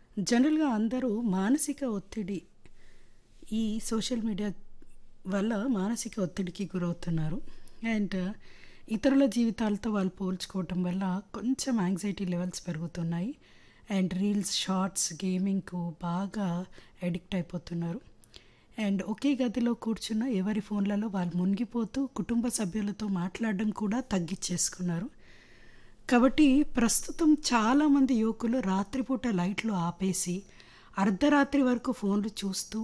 జనరల్‌గా అందరూ మానసిక ఒత్తిడి ఈ సోషల్ మీడియా వల్ల మానసిక ఒత్తిడికి గురవుతున్నారు. అండ్ ఇతరుల జీవితాలతో వాళ్ళు పోల్చుకోవటం వల్ల కొంచెం యాంగ్జైటీ లెవెల్స్ పెరుగుతున్నాయి. అండ్ రీల్స్, షార్ట్స్, గేమింగ్‌కు బాగా అడిక్ట్ అయిపోతున్నారు. అండ్ ఒకే గదిలో కూర్చున్న ఎవరి ఫోన్లలో వాళ్ళు మునిగిపోతూ కుటుంబ సభ్యులతో మాట్లాడడం కూడా తగ్గిచ్చేసుకున్నారు. కాబట్టి ప్రస్తుతం చాలామంది యువకులు రాత్రిపూట లైట్లు ఆపేసి అర్ధరాత్రి వరకు ఫోన్లు చూస్తూ